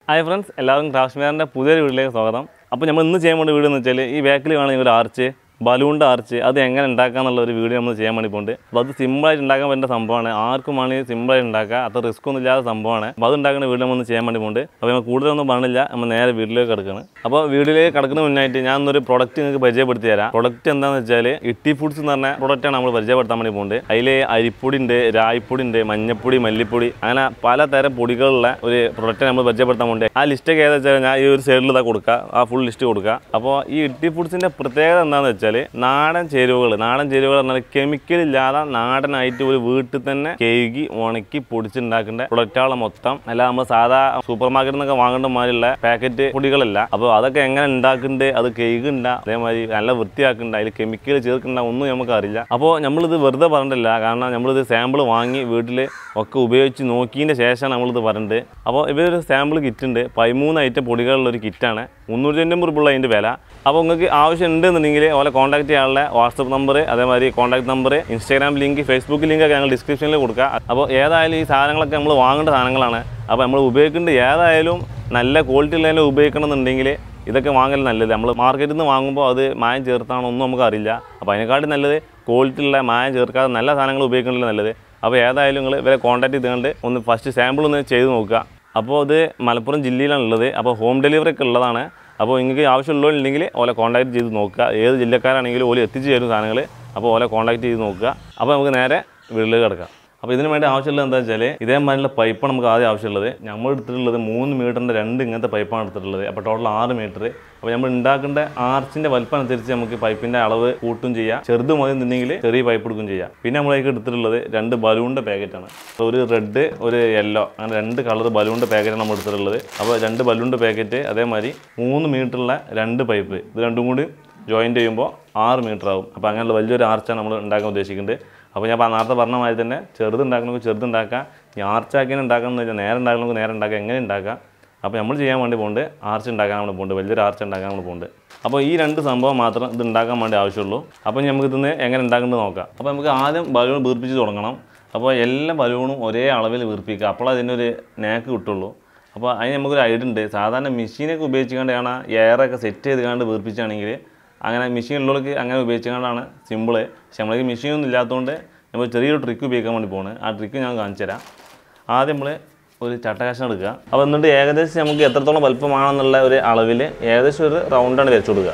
hi friends എല്ലാവർക്കും ക്രാഫ്റ്റ്മെയറിൻ്റെ പുതിയൊരു വീട്ടിലേക്ക് സ്വാഗതം അപ്പോൾ നമ്മൾ ഇന്ന് ചെയ്യാൻ വേണ്ടി വീഡിയോ എന്ന് വെച്ചാൽ ഈ ബാക്കിൽ വേണമെങ്കിൽ ഒരു ആർച്ച് ബലൂണിൻ്റെ ആർച്ച് അത് എങ്ങനെ ഉണ്ടാക്കുക എന്നുള്ള ഒരു വീഡിയോ നമ്മൾ ചെയ്യാൻ വേണ്ടി പോകുന്നുണ്ട് അപ്പോൾ അത് സിമ്പിളായിട്ട് ഉണ്ടാക്കാൻ പറ്റുന്ന സംഭവമാണ് ആർക്കും വേണമെങ്കിൽ സിമ്പിളായിട്ട് ഉണ്ടാക്കുക അത്ര റിസ്ക് ഒന്നും ഇല്ലാത്ത സംഭവമാണ് അപ്പോൾ അത് ഉണ്ടാക്കുന്ന വീഡിയോ നമ്മൾ ചെയ്യാൻ വേണ്ടി പോകുന്നുണ്ട് അപ്പോൾ നമ്മൾ കൂടുതലൊന്നും പറഞ്ഞില്ല നമ്മൾ നേരെ വീട്ടിലേക്ക് കിടക്കുകയാണ് അപ്പോൾ വീട്ടിലേക്ക് കിടക്കുന്ന മുന്നായിട്ട് ഞാൻ ഇന്നൊരു പ്രൊഡക്റ്റ് നിങ്ങൾക്ക് പരിചയപ്പെടുത്തി തരാം പ്രൊഡക്റ്റ് എന്താണെന്ന് വെച്ചാൽ ഇട്ടി ഫുഡ്സ് എന്ന് പറഞ്ഞ പ്രൊഡക്റ്റാണ് നമ്മൾ പരിചയപ്പെടുത്താൻ വേണ്ടി പോകുന്നത് അതിൽ അരിപ്പൊടി ഉണ്ട് രായ്പ്പൊടി ഉണ്ട് മഞ്ഞപ്പൊടി മല്ലിപ്പൊടി അങ്ങനെ പലതരം പൊടികളുള്ള ഒരു പ്രൊഡക്റ്റ് നമ്മൾ പരിചയപ്പെടുത്താൻ വേണ്ടി ആ ലിസ്റ്റൊക്കെ ഏതാ വെച്ചാൽ ഞാൻ ഈ ഒരു സൈഡിൽ ഇതാ കൊടുക്കുക ആ ഫുൾ ലിസ്റ്റ് കൊടുക്കുക അപ്പോൾ ഈ ഇട്ടി ഫുഡ്സിൻ്റെ പ്രത്യേകത എന്താണെന്ന് വെച്ചാൽ നാടൻ ചേരുവകൾ നാടൻ ചേരുവകൾ പറഞ്ഞാൽ കെമിക്കൽ ഇല്ലാതെ നാടനായിട്ട് ഒരു വീട്ടിൽ തന്നെ കേകി ഉണക്കി പൊടിച്ചുണ്ടാക്കേണ്ട പ്രൊഡക്റ്റുകളെ മൊത്തം അല്ല നമ്മൾ സാധാ സൂപ്പർ മാർക്കറ്റിൽ നിന്നൊക്കെ വാങ്ങേണ്ട മാതിരിയുള്ള പാക്കറ്റ് പൊടികളല്ല അപ്പോൾ അതൊക്കെ എങ്ങനെ ഉണ്ടാക്കുന്നുണ്ട് അത് കേൾക്കുന്നുണ്ട അതേമാതിരി നല്ല വൃത്തിയാക്കുന്നുണ്ട് അതിൽ കെമിക്കൽ ചേർക്കണ്ട ഒന്നും നമുക്ക് അറിയില്ല അപ്പോൾ നമ്മളിത് വെറുതെ പറഞ്ഞിട്ടില്ല കാരണം നമ്മളിത് സാമ്പിൾ വാങ്ങി വീട്ടിൽ ഒക്കെ ഉപയോഗിച്ച് നോക്കിയതിൻ്റെ ശേഷമാണ് നമ്മളിത് പറഞ്ഞത് അപ്പോൾ ഇവരൊരു സാമ്പിൾ കിറ്റ് ഉണ്ട് പതിമൂന്ന് ഐറ്റം പൊടികളുള്ള ഒരു കിറ്റാണ് മുന്നൂറ്റി തൊണ്ണൂറ് രൂപയുള്ള അതിൻ്റെ വില അപ്പോൾ നിങ്ങൾക്ക് ആവശ്യം ഉണ്ടെന്നുണ്ടെങ്കിൽ ഓലെ കോൺടാക്ട് ചെയ്യാനുള്ള വാട്സപ്പ് നമ്പർ അതേമാതിരി contact number Instagram link Facebook link ഒക്കെ ഞങ്ങൾ ഡിസ്ക്രിപ്ഷനിൽ കൊടുക്കുക അപ്പോൾ ഏതായാലും ഈ സാധനങ്ങളൊക്കെ നമ്മൾ വാങ്ങേണ്ട സാധനങ്ങളാണ് അപ്പോൾ നമ്മൾ ഉപയോഗിക്കേണ്ട ഏതായാലും നല്ല ക്വാളിറ്റി ഉള്ളതിനെ ഉപയോഗിക്കണമെന്നുണ്ടെങ്കിൽ ഇതൊക്കെ വാങ്ങൽ നല്ലത് നമ്മൾ മാർക്കറ്റിൽ നിന്ന് വാങ്ങുമ്പോൾ അത് മായം ചേർത്താണോ ഒന്നും നമുക്ക് അറിയില്ല അപ്പോൾ അതിനെക്കാട്ടും നല്ലത് ക്വാളിറ്റി ഉള്ള മായം ചേർക്കാതെ നല്ല സാധനങ്ങൾ ഉപയോഗിക്കണമല്ലോ നല്ലത് അപ്പോൾ ഏതായാലും നിങ്ങൾ ഇവരെ കോൺടാക്ട് ചെയ്തുകൊണ്ട് ഒന്ന് ഫസ്റ്റ് സാമ്പിൾ ഒന്ന് ചെയ്ത് നോക്കുക അപ്പോൾ ഇത് മലപ്പുറം ജില്ലയിലാണ് ഉള്ളത് അപ്പോൾ ഹോം ഡെലിവറി ഒക്കെ ഉള്ളതാണ് അപ്പോൾ നിങ്ങൾക്ക് ആവശ്യമുള്ളവരുണ്ടെങ്കിൽ ഓലെ കോൺടാക്ട് ചെയ്ത് നോക്കുക ഏത് ജില്ലക്കാരാണെങ്കിലും ഓല് എത്തിച്ചു തരും സാധനങ്ങൾ അപ്പോൾ ഓലെ കോൺടാക്ട് ചെയ്ത് നോക്കുക അപ്പോൾ നമുക്ക് നേരെ വീട്ടിലേക്ക് കിടക്കാം അപ്പോൾ ഇതിന് വേണ്ടി ആവശ്യമുള്ളത് എന്താ വെച്ചാൽ ഇതേമാതിരിയുള്ള പൈപ്പാണ് നമുക്ക് ആദ്യം ആവശ്യമുള്ളത് നമ്മൾ എടുത്തിട്ടുള്ളത് മൂന്ന് മീറ്ററിൻ്റെ രണ്ട് ഇങ്ങനത്തെ പൈപ്പാണ് എടുത്തിട്ടുള്ളത് അപ്പോൾ ടോട്ടൽ ആറ് മീറ്റർ അപ്പോൾ നമ്മൾ ഉണ്ടാക്കേണ്ട ആർച്ചിൻ്റെ വലിപ്പം അനുസരിച്ച് നമുക്ക് പൈപ്പിൻ്റെ അളവ് കൂട്ടും ചെയ്യാം ചെറുത് മതി എന്നുണ്ടെങ്കിൽ ചെറിയ പൈപ്പ് എടുക്കും ചെയ്യാം പിന്നെ നമ്മളേക്ക് എടുത്തിട്ടുള്ളത് രണ്ട് ബലൂണിൻ്റെ പാക്കറ്റാണ് ഒരു റെഡ് ഒരു യെല്ലോ അങ്ങനെ രണ്ട് കളർ ബലൂണിൻ്റെ പാക്കറ്റാണ് നമ്മൾ എടുത്തിട്ടുള്ളത് അപ്പോൾ രണ്ട് ബലൂണിൻ്റെ പാക്കറ്റ് അതേമാതിരി മൂന്ന് മീറ്ററുള്ള രണ്ട് പൈപ്പ് ഇത് രണ്ടും കൂടി ജോയിൻറ്റ് ചെയ്യുമ്പോൾ ആറ് മീറ്റർ ആവും അപ്പോൾ അങ്ങനെയുള്ള വലിയൊരു ആർച്ചാണ് നമ്മൾ ഉണ്ടാക്കാൻ ഉദ്ദേശിക്കുന്നുണ്ട് അപ്പോൾ ഞാൻ പ- നേരത്തെ പറഞ്ഞ മാതിരി തന്നെ ചെറുത് ഉണ്ടാക്കണമെങ്കിൽ ചെറുത് ഉണ്ടാക്കാം ഈ ആർച്ചാക്കിനെ ഉണ്ടാക്കണം എന്ന് വെച്ചാൽ നേരെ ഉണ്ടാക്കണമെങ്കിൽ നേരെ ഉണ്ടാക്കാം എങ്ങനെ ഉണ്ടാക്കാം അപ്പോൾ നമ്മൾ ചെയ്യാൻ വേണ്ടി പോകുന്നുണ്ട് ആർച്ച് ഉണ്ടാക്കാൻ നമ്മൾ പോകുന്നുണ്ട് വലിയൊരു ആർച്ച് ഉണ്ടാക്കാൻ നമ്മൾ പോകുന്നുണ്ട് അപ്പോൾ ഈ രണ്ട് സംഭവം മാത്രം ഇത് ഉണ്ടാക്കാൻ വേണ്ടി ആവശ്യമുള്ളൂ അപ്പോൾ ഇനി നമുക്ക് ഇതിന്ന് എങ്ങനെ ഉണ്ടാക്കേണ്ടത് നോക്കാം അപ്പോൾ നമുക്ക് ആദ്യം ബലൂൺ വീർപ്പിച്ച് തുടങ്ങണം അപ്പോൾ എല്ലാ ബലൂണും ഒരേ അളവിൽ വീർപ്പിക്കുക അപ്പോൾ അതിനൊരു നേക്ക് കിട്ടുള്ളൂ അപ്പോൾ അതിന് നമുക്കൊരു ഐഡിയ ഉണ്ട് സാധാരണ മെഷീനൊക്കെ ഉപയോഗിച്ചുകൊണ്ടാണ് എയറൊക്കെ സെറ്റ് ചെയ്ത് കണ്ട് വീർപ്പിച്ചാണെങ്കിൽ അങ്ങനെ മെഷീൻ ഉള്ളവർക്ക് അങ്ങനെ ഉപയോഗിച്ചുകൊണ്ടാണ് സിമ്പിള് പക്ഷെ നമ്മൾക്ക് മെഷീനൊന്നും ഇല്ലാത്തതുകൊണ്ട് നമ്മൾ ചെറിയൊരു ട്രിക്ക് ഉപയോഗിക്കാൻ വേണ്ടി പോകുന്നത് ആ ട്രിക്ക് ഞാൻ കാണിച്ചു തരാം ആദ്യം നമ്മൾ ഒരു ചട്ടകാശം എടുക്കുക അപ്പോൾ എന്നിട്ട് ഏകദേശം നമുക്ക് എത്രത്തോളം വലുപ്പമാണെന്നുള്ള ഒരു അളവിൽ ഏകദേശം ഒരു റൗണ്ടാണ് വരച്ചു കൊടുക്കുക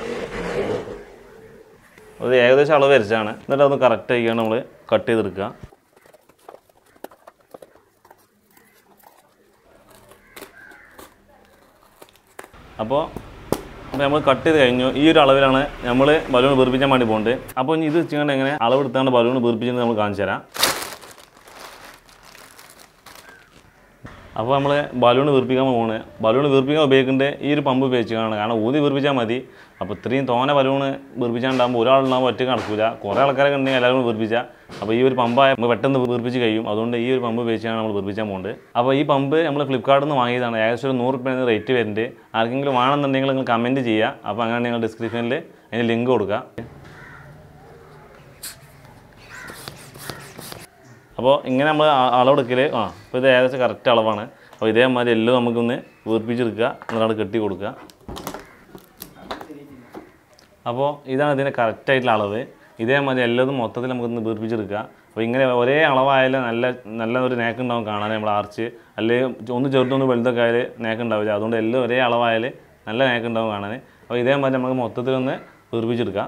ഒരു ഏകദേശം അളവ് വരച്ചാണ് എന്നിട്ട് അതൊന്ന് കറക്റ്റ് ആക്കിയാണ് നമ്മൾ കട്ട് ചെയ്തെടുക്കുക അപ്പോൾ അപ്പോൾ നമ്മൾ കട്ട് ചെയ്ത് കഴിഞ്ഞു ഈ ഒരു അളവിലാണ് നമ്മൾ ബലൂൺ വീർപ്പിക്കാൻ വേണ്ടി പോകുന്നത് അപ്പോൾ ഇനി ഇത് വെച്ചുകൊണ്ട് എങ്ങനെ അളവ് എടുത്താണ്ട് ബലൂൺ വീർപ്പിച്ചത് നമ്മൾ കാണിച്ചു തരാം അപ്പോൾ നമ്മൾ ബലൂൺ വീർപ്പിക്കാൻ പോകുന്നത് ബലൂൺ വീർപ്പിക്കാൻ ഉപയോഗിക്കേണ്ടത് ഈ ഒരു പമ്പ് ഉപയോഗിച്ചാണ് കാരണം ഊതി വീർപ്പിച്ചാൽ മതി അപ്പോൾ ഇത്രയും തോന ബലൂൺ വീർപ്പിച്ചാണ്ടാകുമ്പോൾ ഒരാളുണ്ടാകുമ്പോൾ ഒറ്റ നടക്കില്ല കുറേ ആൾക്കാരൊക്കെ ഉണ്ടെങ്കിൽ എല്ലാവരും കൂടി വീർപ്പിച്ചാൽ അപ്പോൾ ഈ ഒരു പമ്പായ നമുക്ക് പെട്ടെന്ന് വീർപ്പിച്ച് കഴിയും അതുകൊണ്ട് ഈ ഒരു പമ്പ് ഉപയോഗിച്ചാണ് നമ്മൾ വീർപ്പിക്കാൻ പോകുന്നത് അപ്പോൾ ഈ പമ്പ് നമ്മൾ ഫ്ലിപ്കാർട്ടിൽ നിന്ന് വാങ്ങിയതാണ് ഏകദേശം ഒരു നൂറ് രൂപയാണ് റേറ്റ് വരുന്നുണ്ട് ആർക്കെങ്കിലും വേണമെന്നുണ്ടെങ്കിൽ നിങ്ങൾ കമൻറ്റ് ചെയ്യുക അപ്പോൾ അങ്ങനെ നിങ്ങൾ ഡിസ്ക്രിപ്ഷനിൽ അതിന് ലിങ്ക് കൊടുക്കുക അപ്പോൾ ഇങ്ങനെ നമ്മൾ അ- അളവെടുക്കൽ ആ അപ്പോൾ ഇത് ഏകദേശം കറക്റ്റ് അളവാണ് അപ്പോൾ ഇതേമാതിരി എല്ലാം നമുക്കൊന്ന് വീർപ്പിച്ചെടുക്കുക എന്നിട്ടാണ് കെട്ടി കൊടുക്കുക അപ്പോൾ ഇതാണ് ഇതിൻ്റെ കറക്റ്റായിട്ടുള്ള അളവ് ഇതേമാതിരി എല്ലാതും മൊത്തത്തിൽ നമുക്കൊന്ന് വീർപ്പിച്ചെടുക്കുക അപ്പോൾ ഇങ്ങനെ ഒരേ അളവായാലും നല്ല നല്ല ഒരു നേക്കുണ്ടാവും കാണാൻ നമ്മൾ ആർച്ച് അല്ലെങ്കിൽ ഒന്ന് ചെറുതൊന്ന് വലുതൊക്കെ ആയാൽ നേക്കുണ്ടാവില്ല അതുകൊണ്ട് എല്ലാം ഒരേ അളവായാൽ നല്ല നേക്കുണ്ടാവും കാണാൻ അപ്പോൾ ഇതേമാതിരി നമുക്ക് മൊത്തത്തിലൊന്ന് വീർപ്പിച്ചെടുക്കാം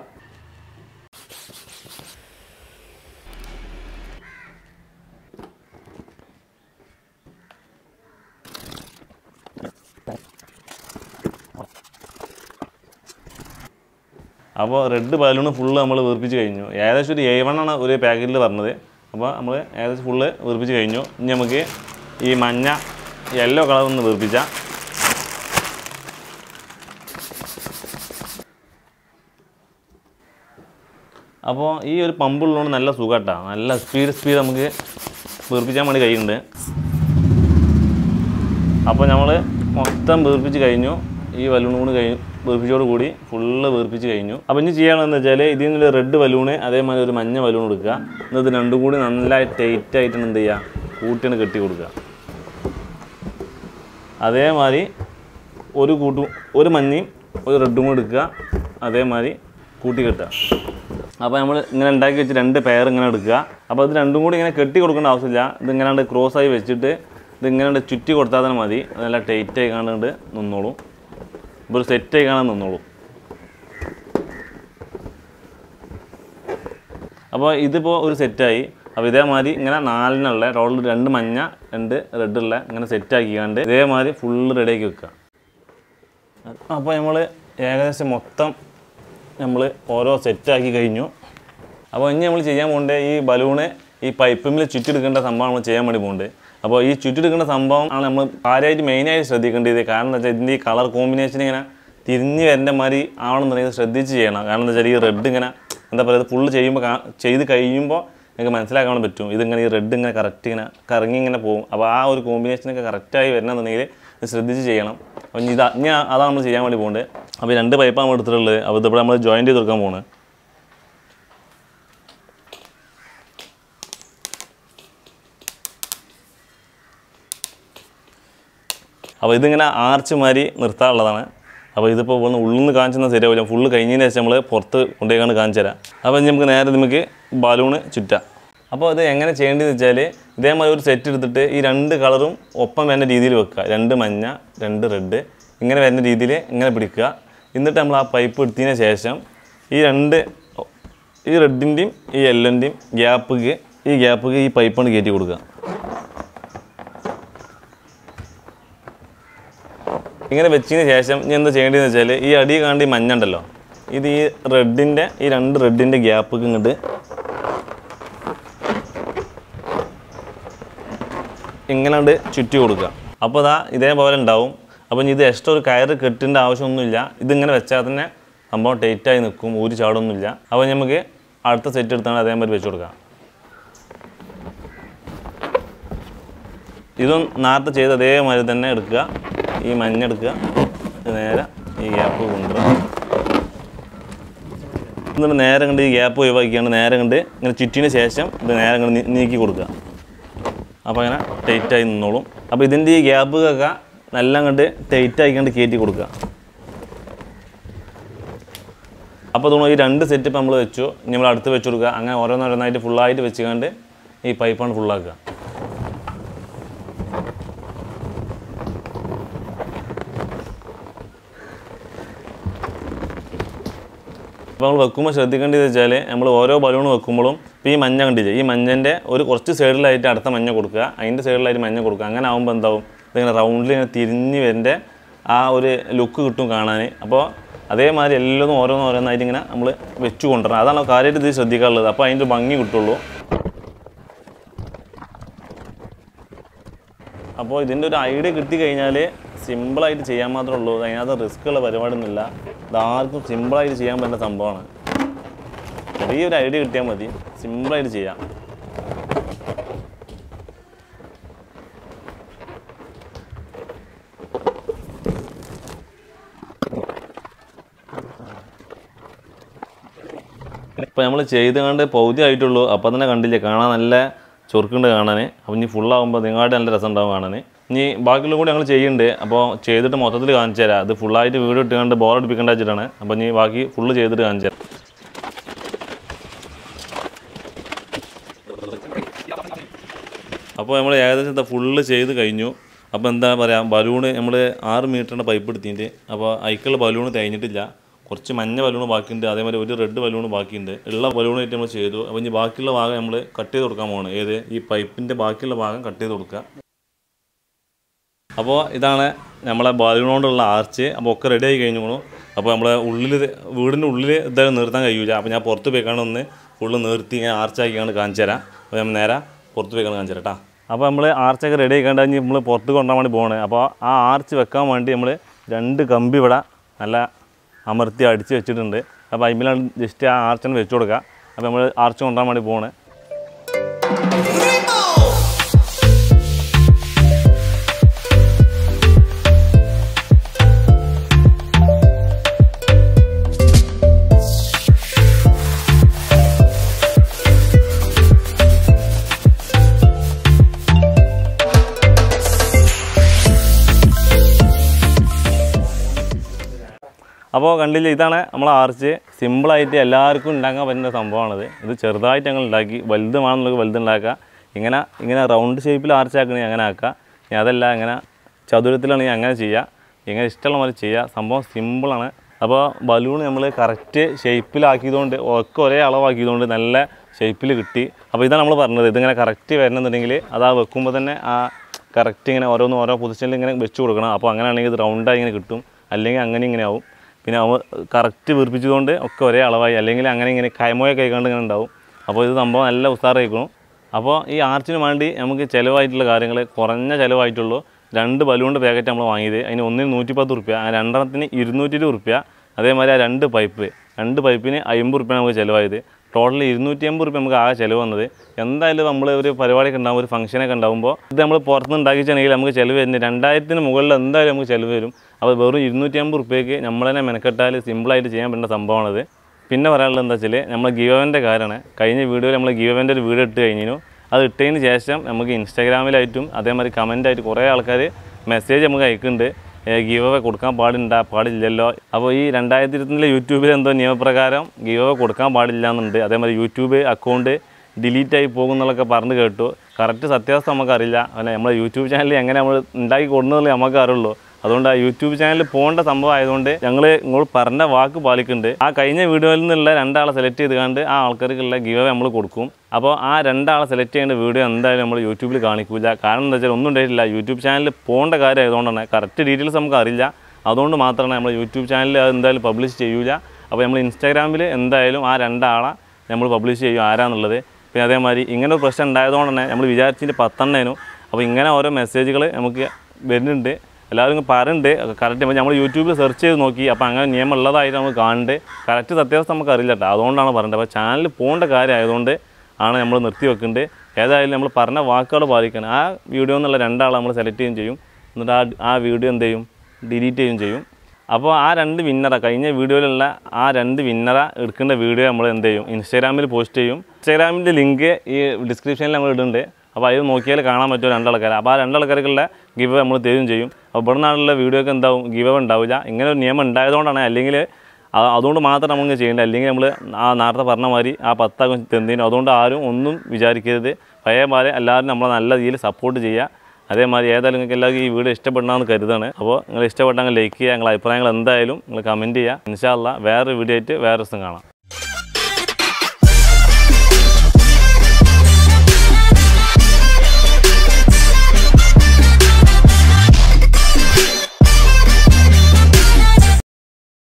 അപ്പോൾ റെഡ് ബലൂൺ ഫുള്ള് നമ്മൾ വീർപ്പിച്ച് കഴിഞ്ഞു ഏകദേശം ഒരു എ വൺ ആണ് ഒരു പാക്കറ്റിൽ പറഞ്ഞത് അപ്പോൾ നമ്മൾ ഏകദേശം ഫുള്ള് വീർപ്പിച്ച് കഴിഞ്ഞു ഇനി നമുക്ക് ഈ മഞ്ഞ യെല്ലോ കളർ ഒന്ന് വീർപ്പിച്ചാൽ അപ്പോൾ ഈ ഒരു പമ്പ് ഉള്ളതുകൊണ്ട് നല്ല സുഖമാട്ടാ നല്ല സ്പീഡ് സ്പീഡ് നമുക്ക് വീർപ്പിക്കാൻ വേണ്ടി കഴിയുന്നുണ്ട് അപ്പോൾ നമ്മൾ മൊത്തം വീർപ്പിച്ച് കഴിഞ്ഞു ഈ ബലൂൺ കൂടി കഴിഞ്ഞു വീർപ്പിച്ചോട് കൂടി ഫുള്ള് വീർപ്പിച്ച് കഴിഞ്ഞു അപ്പോൾ ഇനി ചെയ്യണമെന്ന് വെച്ചാൽ ഇതിൽ നിന്നൊരു റെഡ് ബലൂണ് അതേമാതിരി ഒരു മഞ്ഞ ബലൂൺ എടുക്കുക എന്നിട്ട് രണ്ടും കൂടി നന്നായി ടൈറ്റ് ആയിട്ട് എന്ത് ചെയ്യുക കൂട്ടിയാണ് കെട്ടി കൊടുക്കുക അതേമാതിരി ഒരു കൂട്ടും ഒരു മഞ്ഞയും ഒരു റെഡും കൂടി എടുക്കുക അതേമാതിരി കൂട്ടി കെട്ടുക അപ്പോൾ നമ്മൾ ഇങ്ങനെ ഉണ്ടാക്കി വെച്ച് രണ്ട് പെയർ ഇങ്ങനെ എടുക്കുക അപ്പോൾ ഇത് രണ്ടും കൂടി ഇങ്ങനെ കെട്ടി കൊടുക്കേണ്ട ആവശ്യമില്ല ഇത് ഇങ്ങനെ ക്രോസ് ആയി വെച്ചിട്ട് ഇത് ഇങ്ങനെ ചുറ്റി കൊടുത്താൽ തന്നെ മതി അത് നല്ല ടൈറ്റ് ആയി കാണാണ്ട് നിന്നോളും ഇപ്പോൾ ഒരു സെറ്റ് ആയി കാണാൻ നിന്നോളും അപ്പോൾ ഇതിപ്പോൾ ഒരു സെറ്റായി അപ്പോൾ ഇതേമാതിരി ഇങ്ങനെ നാലിനുള്ള റോളിൽ രണ്ട് മഞ്ഞ രണ്ട് റെഡുള്ള ഇങ്ങനെ സെറ്റ് ആക്കിക്കാണ്ട് ഇതേമാതിരി ഫുള്ള് റെഡിയാക്കി വെക്കുക അപ്പോൾ നമ്മൾ ഏകദേശം മൊത്തം നമ്മൾ ഓരോ സെറ്റാക്കി കഴിഞ്ഞു അപ്പോൾ ഇനി നമ്മൾ ചെയ്യാൻ പോകേണ്ട ഈ ബലൂണ് ഈ പൈപ്പിൽ ചുറ്റെടുക്കേണ്ട സംഭവം നമ്മൾ ചെയ്യാൻ വേണ്ടി പോകുന്നുണ്ട് അപ്പോൾ ഈ ചുറ്റെടുക്കേണ്ട സംഭവം ആണ് നമ്മൾ കാര്യമായിട്ട് മെയിനായിട്ട് ശ്രദ്ധിക്കേണ്ടത് കാരണം എന്താ വെച്ചാൽ ഇതിൻ്റെ ഈ കളർ കോമ്പിനേഷൻ ഇങ്ങനെ തിരിഞ്ഞ് വരേണ്ട മാതിരി ആവണമെന്നുണ്ടെങ്കിൽ ശ്രദ്ധിച്ച് ചെയ്യണം കാരണം എന്താ വെച്ചാൽ ഈ റെഡ് ഇങ്ങനെ എന്താ പറയുക ഫുള്ള് ചെയ്യുമ്പോൾ കാ- ചെയ്ത് കഴിയുമ്പോൾ നിങ്ങൾക്ക് മനസ്സിലാക്കാൻ പറ്റും ഇതിങ്ങനെ ഈ റെഡ് ഇങ്ങനെ കറക്റ്റ് ഇങ്ങനെ കറങ്ങി ഇങ്ങനെ പോകും അപ്പോൾ ആ ഒരു കോമ്പിനേഷനൊക്കെ കറക്റ്റായി വരണമെന്നുണ്ടെങ്കിൽ ഇത് ശ്രദ്ധിച്ച് ചെയ്യണം അപ്പോൾ ഇനി ഇത് ഇനി അതാണ് നമ്മൾ ചെയ്യാൻ വേണ്ടി പോകുന്നത് അപ്പോൾ ഈ രണ്ട് പൈപ്പാണ് നമ്മൾ എടുത്തിട്ടുള്ളത് അപ്പോൾ ഇതിപ്പോൾ നമ്മൾ ജോയിൻറ്റ് ചെയ്ത് കൊടുക്കാൻ പോകുന്നത് അപ്പോൾ ഇതിങ്ങനെ ആർച്ച് മാതിരി നിർത്താനുള്ളതാണ് അപ്പോൾ ഇതിപ്പോൾ ഒന്ന് ഉള്ളിൽ നിന്ന് കാണിച്ചെന്നാൽ ശരിയാവില്ല ഫുള്ള് കഴിഞ്ഞതിന് ശേഷം നമ്മൾ പുറത്ത് കൊണ്ടുപോയിക്കാണ്ട് കാണിച്ചു തരാം അപ്പോൾ ഇനി നമുക്ക് നേരെ നമുക്ക് ബലൂണ് ചുറ്റാം അപ്പോൾ ഇത് എങ്ങനെ ചെയ്യേണ്ടതെന്ന് വെച്ചാൽ ഇതേമാതിരി ഒരു സെറ്റ് എടുത്തിട്ട് ഈ രണ്ട് കളറും ഒപ്പം വരുന്ന രീതിയിൽ വെക്കുക രണ്ട് മഞ്ഞ രണ്ട് റെഡ് ഇങ്ങനെ വരുന്ന രീതിയിൽ ഇങ്ങനെ പിടിക്കുക എന്നിട്ട് നമ്മൾ ആ പൈപ്പ് എടുത്തതിന് ശേഷം ഈ രണ്ട് ഈ റെഡിൻ്റെയും ഈ യെല്ലോൻ്റെയും ഗ്യാപ്പിക്ക് ഈ ഗ്യാപ്പിക്ക് ഈ പൈപ്പാണ് കയറ്റി കൊടുക്കുക ഇങ്ങനെ വെച്ചതിന് ശേഷം ഇനി എന്താ ചെയ്യേണ്ടതെന്ന് വെച്ചാൽ ഈ അടി കാണ്ട് ഈ മഞ്ഞ ഉണ്ടല്ലോ ഇത് ഈ റെഡിൻ്റെ ഈ രണ്ട് റെഡിൻ്റെ ഗ്യാപ്പ് ഇങ്ങോട്ട് ഇങ്ങനെ ചുറ്റി കൊടുക്കുക അപ്പോൾ ഇതാ ഇതേപോലെ ഉണ്ടാവും അപ്പോൾ ഇനി ഇത് എക്സ്ട്രാ ഒരു കയറ് കെട്ടേണ്ട ആവശ്യമൊന്നുമില്ല ഇതിങ്ങനെ വെച്ചാൽ തന്നെ സംഭവം ടൈറ്റായി നിൽക്കും ഊരി ചാടൊന്നുമില്ല അപ്പോൾ നമുക്ക് അടുത്ത സെറ്റ് എടുത്താണ് അതേമാതിരി വെച്ച് കൊടുക്കാം ഇതും നേരത്തെ ചെയ്ത അതേമാതിരി തന്നെ എടുക്കുക ഈ മഞ്ഞ എടുക്കുക ഇത് നേരെ ഈ ഗ്യാപ്പ് കൊണ്ടുവരിക എന്നിട്ട് നേരെ കണ്ട് ഈ ഗ്യാപ്പ് ഒഴിവാക്കിയാണ് നേരെ കണ്ട് ഇങ്ങനെ ചുറ്റിന് ശേഷം ഇത് നേരെ കണ്ട് നീക്കി കൊടുക്കുക അപ്പോൾ അങ്ങനെ ടൈറ്റായി നിന്നോളും അപ്പോൾ ഇതിൻ്റെ ഈ ഗ്യാപ്പൊക്കെ നല്ല കണ്ട് ടൈറ്റായി കണ്ട് കയറ്റി കൊടുക്കുക അപ്പോൾ തോന്നുന്നു ഈ രണ്ട് സെറ്റ് ഇപ്പം നമ്മൾ വെച്ചു ഇനി നമ്മൾ അടുത്ത് വെച്ച് കൊടുക്കുക അങ്ങനെ ഓരോന്നോരോന്നായിട്ട് ഫുള്ളായിട്ട് വെച്ചുകൊണ്ട് ഈ പൈപ്പാണ് ഫുള്ളാക്കുക അപ്പോൾ നമ്മൾ വെക്കുമ്പോൾ ശ്രദ്ധിക്കേണ്ടത് വെച്ചാൽ നമ്മൾ ഓരോ ബലൂൺ വെക്കുമ്പോഴും ഇപ്പോൾ ഈ മഞ്ഞ കണ്ടില്ലേ ഈ മഞ്ഞൻ്റെ ഒരു കുറച്ച് സൈഡിലായിട്ട് അടുത്ത മഞ്ഞ കൊടുക്കുക അതിൻ്റെ സൈഡിലായിട്ട് മഞ്ഞ കൊടുക്കുക അങ്ങനെ ആകുമ്പോൾ എന്താവും ഇതിങ്ങനെ റൗണ്ടിൽ ഇങ്ങനെ തിരിഞ്ഞ് വരേണ്ട ആ ഒരു ലുക്ക് കിട്ടും കാണാൻ അപ്പോൾ അതേമാതിരി എല്ലതും ഓരോന്ന് ഓരോന്നായിട്ട് ഇങ്ങനെ നമ്മൾ വെച്ച് കൊണ്ടുവരണം അതാണ് കാര്യമായിട്ട് ഇത് ശ്രദ്ധിക്കാനുള്ളത് അപ്പോൾ അതിൻ്റെ ഭംഗി കിട്ടുള്ളൂ അപ്പോൾ ഇതിൻ്റെ ഒരു ഐഡിയ കിട്ടിക്കഴിഞ്ഞാൽ സിമ്പിളായിട്ട് ചെയ്യാൻ മാത്രമേ ഉള്ളൂ അതിനകത്ത് റിസ്ക് ഉള്ള പരിപാടിയൊന്നുമില്ല ഇതാർക്കും സിമ്പിളായിട്ട് ചെയ്യാൻ പറ്റുന്ന സംഭവമാണ് ചെറിയൊരു ഐഡിയ കിട്ടിയാൽ മതി സിമ്പിളായിട്ട് ചെയ്യാം ഇപ്പോൾ നമ്മൾ ചെയ്ത് കണ്ട് പൗതി ആയിട്ടുള്ളൂ അപ്പോൾ തന്നെ കണ്ടില്ലേ കാണാൻ നല്ല ചൊറുക്കുണ്ട് കാണാൻ അപ്പോൾ ഇനി ഫുള്ളാകുമ്പോൾ നിങ്ങളുടെ നല്ല രസം ഉണ്ടാവും കാണാൻ ഇനി ബാക്കിയുള്ള കൂടി ഞങ്ങൾ ചെയ്യുന്നുണ്ട് അപ്പോൾ ചെയ്തിട്ട് മൊത്തത്തിൽ കാണിച്ചു തരാം അത് ഫുള്ളായിട്ട് വീഡിയോ ഇട്ട് കണ്ട് ബോർ അടിപ്പിക്കേണ്ട വെച്ചിട്ടാണ് അപ്പോൾ ഇനി ബാക്കി ഫുള്ള് ചെയ്തിട്ട് കാണിച്ചു തരാം അപ്പോൾ നമ്മൾ ഏകദേശം ഫുള്ള് ചെയ്ത് കഴിഞ്ഞു അപ്പോൾ എന്താ പറയുക ബലൂണ് നമ്മൾ ആറ് മീറ്ററിൻ്റെ പൈപ്പ് എടുത്തിട്ട് അപ്പോൾ അതിക്കുള്ള ബലൂണ് തേഞ്ഞിട്ടില്ല കുറച്ച് മഞ്ഞ ബലൂണ് ബാക്കിയുണ്ട് അതേമാതിരി ഒരു റെഡ് ബലൂണ് ബാക്കിയുണ്ട് ഉള്ള ബലൂണായിട്ട് നമ്മൾ ചെയ്തു അപ്പോൾ ഇനി ബാക്കിയുള്ള ഭാഗം നമ്മൾ കട്ട് ചെയ്ത് കൊടുക്കാൻ പോകണം ഏത് ഈ പൈപ്പിൻ്റെ ബാക്കിയുള്ള ഭാഗം കട്ട് ചെയ്ത് കൊടുക്കുക അപ്പോൾ ഇതാണ് നമ്മളെ ബലൂൺ കൊണ്ടുള്ള ആർച്ച് അപ്പോൾ ഒക്കെ റെഡി ആയി കഴിഞ്ഞു അപ്പോൾ നമ്മളെ ഉള്ളിൽ വീടിൻ്റെ ഉള്ളിൽ ഇതായാലും നിർത്താൻ കഴിയൂല അപ്പോൾ ഞാൻ പുറത്ത് പോയിക്കാണ്ട് ഒന്ന് ഫുള്ള് നിർത്തി ഇങ്ങനെ ആർച്ചാക്കിയാണ് കാണിച്ചു തരാം അപ്പോൾ നമ്മൾ നേരെ പുറത്ത് പോയിക്കാണ്ട് കാണിച്ചു തരാം കേട്ടോ അപ്പോൾ നമ്മൾ ആർച്ചൊക്കെ റെഡി ആയിക്കാണ്ട് കഴിഞ്ഞ് നമ്മൾ പുറത്ത് കൊണ്ടുപോകാൻ വേണ്ടി പോകണേ അപ്പോൾ ആ ആർച്ച് വെക്കാൻ വേണ്ടി നമ്മൾ രണ്ട് കമ്പി ഇവിടെ നല്ല അമർത്തി അടിച്ച് വെച്ചിട്ടുണ്ട് അപ്പോൾ അതിലാണ് ജസ്റ്റ് ആ ആർച്ചന് വെച്ച് കൊടുക്കുക അപ്പോൾ നമ്മൾ ആർച്ച് കൊണ്ടുപോകാൻ വേണ്ടി പോകണേ അപ്പോൾ കണ്ടില്ല ഇതാണ് നമ്മളെ ആർച്ച് സിമ്പിളായിട്ട് എല്ലാവർക്കും ഉണ്ടാക്കാൻ പറ്റുന്ന സംഭവമാണിത് ഇത് ചെറുതായിട്ട് ഞങ്ങൾ ഉണ്ടാക്കി വലുത് വേണമെന്നുള്ളത് വലുത് ഉണ്ടാക്കുക ഇങ്ങനെ ഇങ്ങനെ റൗണ്ട് ഷേപ്പിൽ ആർച്ച് ആക്കണമെങ്കിൽ അങ്ങനെ ആക്കുക ഇനി അതല്ല ഇങ്ങനെ ചതുരത്തിലാണെങ്കിൽ അങ്ങനെ ചെയ്യുക ഇങ്ങനെ ഇഷ്ടമുള്ള മാതിരി ചെയ്യുക സംഭവം സിമ്പിളാണ് അപ്പോൾ ബലൂൺ നമ്മൾ കറക്റ്റ് ഷേപ്പിലാക്കിയതുകൊണ്ട് ഒക്കെ ഒരേ അളവാക്കിയതുകൊണ്ട് നല്ല ഷേപ്പിൽ കിട്ടി അപ്പോൾ ഇതാണ് നമ്മൾ പറഞ്ഞത് ഇതിങ്ങനെ കറക്റ്റ് വരണമെന്നുണ്ടെങ്കിൽ അത് ആ വെക്കുമ്പോൾ തന്നെ ആ കറക്റ്റ് ഇങ്ങനെ ഓരോന്ന് ഓരോ പൊസിഷനിൽ ഇങ്ങനെ വെച്ച് കൊടുക്കണം അപ്പോൾ അങ്ങനെയാണെങ്കിൽ ഇത് റൗണ്ടായി ഇങ്ങനെ കിട്ടും അല്ലെങ്കിൽ അങ്ങനെ ഇങ്ങനെ ആവും പിന്നെ അവ കറക്റ്റ് വീർപ്പിച്ചതുകൊണ്ട് ഒക്കെ ഒരേ അളവായി അല്ലെങ്കിൽ അങ്ങനെ ഇങ്ങനെ കൈമോയൊക്കെ കൈകൊണ്ട് ഇങ്ങനെ ഉണ്ടാവും അപ്പോൾ ഇത് സംഭവം നല്ല ഉസാറായിക്കണം അപ്പോൾ ഈ ആർച്ചിന് വേണ്ടി നമുക്ക് ചിലവായിട്ടുള്ള കാര്യങ്ങൾ കുറഞ്ഞ ചിലവായിട്ടുള്ളൂ രണ്ട് ബലൂണിൻ്റെ പാക്കറ്റ് നമ്മൾ വാങ്ങിയത് അതിന് ഒന്നിന് നൂറ്റിപ്പത്ത് റുപ്യ ആ രണ്ടെണ്ണത്തിന് ഇരുന്നൂറ്റി ഇരുപത് റുപ്യ അതേമാതിരി ആ രണ്ട് പൈപ്പ് രണ്ട് പൈപ്പിന് അമ്പത് റുപ്യ നമുക്ക് ചിലവായത് ടോട്ടൽ ഇരുന്നൂറ്റി അമ്പത് റുപ്യ നമുക്ക് ആകെ ചിലവ് വന്നത് എന്തായാലും നമ്മൾ ഒരു പരിപാടിയൊക്കെ ഉണ്ടാകും ഒരു ഫംഗ്ഷനൊക്കെ ഉണ്ടാകുമ്പോൾ ഇത് നമ്മൾ പുറത്തുനിന്ന് ഉണ്ടാക്കിച്ചാണെങ്കിൽ നമുക്ക് ചിലവ് വരുന്നത് രണ്ടായിരത്തിന് മുകളിൽ എന്തായാലും നമുക്ക് ചിലവ് വരും അപ്പോൾ വെറും ഇരുന്നൂറ്റി അമ്പത് റുപ്യക്ക് നമ്മൾ തന്നെ മെനക്കെട്ടാൽ സിമ്പിളായിട്ട് ചെയ്യാൻ പറ്റുന്ന സംഭവമാണിത് പിന്നെ പറയാനുള്ളത് എന്താ വെച്ചാൽ നമ്മൾ ഗീവവൻ്റെ കാര്യമാണ് കഴിഞ്ഞ വീഡിയോയിൽ നമ്മൾ ഗീവവൻ്റെ ഒരു വീഡിയോ ഇട്ട് കഴിഞ്ഞു അത് ഇട്ടതിന് ശേഷം നമുക്ക് ഇൻസ്റ്റാഗ്രാമിലായിട്ടും അതേമാതിരി കമൻ്റായിട്ട് കുറേ ആൾക്കാർ മെസ്സേജ് നമുക്ക് അയക്കുന്നുണ്ട് ഗീവ് അവേ കൊടുക്കാൻ പാടുണ്ടാ പാടില്ലല്ലോ അപ്പോൾ ഈ രണ്ടായിരത്തി ഇരുപത്തിലെ യൂട്യൂബിൽ എന്തോ നിയമപ്രകാരം ഗീവ് അവേ കൊടുക്കാൻ പാടില്ല എന്നുണ്ട് അതേമാതിരി യൂട്യൂബ് അക്കൗണ്ട് ഡിലീറ്റ് ആയി പോകും എന്നുള്ളതൊക്കെ പറഞ്ഞ് കേട്ടു കറക്റ്റ് സത്യാവസ്ഥ നമുക്കറിയില്ല അല്ല നമ്മുടെ യൂട്യൂബ് ചാനൽ എങ്ങനെ നമ്മൾ ഉണ്ടാക്കി കൊടുക്കുന്നതല്ലേ നമുക്ക് അറിയുള്ളൂ അതുകൊണ്ട് ആ യൂട്യൂബ് ചാനലിൽ പോകേണ്ട സംഭവം ആയതുകൊണ്ട് ഞങ്ങൾ നിങ്ങൾ പറഞ്ഞ വാക്ക് പാലിക്കുന്നുണ്ട് ആ കഴിഞ്ഞ വീഡിയോയിൽ നിന്നുള്ള രണ്ടാളെ സെലക്ട് ചെയ്ത് കണ്ട് ആ ആൾക്കാർക്കുള്ള ഗീവ് നമ്മൾ കൊടുക്കും അപ്പോൾ ആ രണ്ടാളെ സെലക്ട് ചെയ്യേണ്ട വീഡിയോ എന്തായാലും നമ്മൾ യൂട്യൂബിൽ കാണിക്കില്ല കാരണം എന്താ വെച്ചാൽ ഒന്നും ഉണ്ടായിട്ടില്ല യൂട്യൂബ് ചാനലിൽ പോകേണ്ട കാര്യം ആയതുകൊണ്ടാണ് കറക്റ്റ് ഡീറ്റെയിൽസ് നമുക്ക് അറിയില്ല അതുകൊണ്ട് മാത്രമാണ് നമ്മൾ യൂട്യൂബ് ചാനലിൽ അത് എന്തായാലും പബ്ലിഷ് ചെയ്യൂല അപ്പോൾ നമ്മൾ ഇൻസ്റ്റാഗ്രാമിൽ എന്തായാലും ആ രണ്ടാളെ നമ്മൾ പബ്ലിഷ് ചെയ്യും ആരാന്നുള്ളത് പിന്നെ അതേമാതിരി ഇങ്ങനെ ഒരു പ്രശ്നം ഉണ്ടായതുകൊണ്ട് തന്നെ നമ്മൾ വിചാരിച്ചതിൻ്റെ പത്തെണ്ണേനു അപ്പോൾ ഇങ്ങനെ ഓരോ മെസ്സേജുകൾ നമുക്ക് വരുന്നുണ്ട് എല്ലാവരും ഇങ്ങ് പറയുന്നുണ്ട് കറക്റ്റ് നമ്മൾ യൂട്യൂബിൽ സെർച്ച് ചെയ്ത് നോക്കി അപ്പോൾ അങ്ങനെ നിയമം ഉള്ളതായിട്ട് നമുക്ക് കാണുന്നുണ്ട് കറക്റ്റ് സത്യാവസ്ഥ നമുക്ക് അറിയില്ല കേട്ടോ അതുകൊണ്ടാണ് പറയുന്നത് അപ്പോൾ ചാനലിൽ പോകേണ്ട കാര്യം ആയതുകൊണ്ട് ആണ് നമ്മൾ നിർത്തി വെക്കുന്നുണ്ട് ഏതായാലും നമ്മൾ പറഞ്ഞ വാക്കുകൾ പാലിക്കണം ആ വീഡിയോ എന്നുള്ള രണ്ടാളെ നമ്മൾ സെലക്ട് ചെയ്യുകയും ചെയ്യും എന്നിട്ട് ആ ആ വീഡിയോ എന്ത് ചെയ്യും ഡിലീറ്റ് ചെയ്യുകയും ചെയ്യും അപ്പോൾ ആ രണ്ട് വിന്നറ കഴിഞ്ഞ വീഡിയോയിലുള്ള ആ രണ്ട് വിന്നറ എടുക്കേണ്ട വീഡിയോ നമ്മൾ എന്ത് ചെയ്യും ഇൻസ്റ്റാഗ്രാമിൽ പോസ്റ്റ് ചെയ്യും ഇൻസ്റ്റാഗ്രാമിൻ്റെ ലിങ്ക് ഈ ഡിസ്ക്രിപ്ഷനിൽ നമ്മൾ ഇടുന്നുണ്ട് അപ്പോൾ അത് നോക്കിയാൽ കാണാൻ പറ്റും രണ്ടാൾക്കാർ അപ്പോൾ ആ രണ്ടാൾക്കാർക്കുള്ള ഗിവ് നമ്മൾ തരും ചെയ്യും അപ്പോൾ ഇവിടെ നിന്നുള്ള വീഡിയോക്ക് എന്താവും ഗിവ് ഉണ്ടാവില്ല ഇങ്ങനെ ഒരു നിയമം ഉണ്ടായതുകൊണ്ടാണ് അല്ലെങ്കിൽ ആ- അതുകൊണ്ട് മാത്രം നമുക്ക് ചെയ്യേണ്ടത് അല്ലെങ്കിൽ നമ്മൾ ആ നേരത്തെ പറഞ്ഞ മാതിരി ആ പത്താകും തെന്തീനും അതുകൊണ്ട് ആരും ഒന്നും വിചാരിക്കരുത് പഴയ പോലെ എല്ലാവരും നമ്മളെ നല്ല രീതിയിൽ സപ്പോർട്ട് ചെയ്യുക അതേമാതിരി ഏതായാലും നിങ്ങൾക്ക് എല്ലാവർക്കും ഈ വീഡിയോ ഇഷ്ടപ്പെടണമെന്ന് കരുതാണ് അപ്പോൾ നിങ്ങൾ ഇഷ്ടപ്പെട്ടെങ്കിൽ ലൈക്ക് ചെയ്യുക നിങ്ങളുടെ അഭിപ്രായങ്ങൾ എന്തായാലും നിങ്ങൾ കമൻറ്റ് ചെയ്യുക ഇൻഷാല്ല വേറൊരു വീഡിയോ ആയിട്ട് വേറെ ദിവസം കാണാം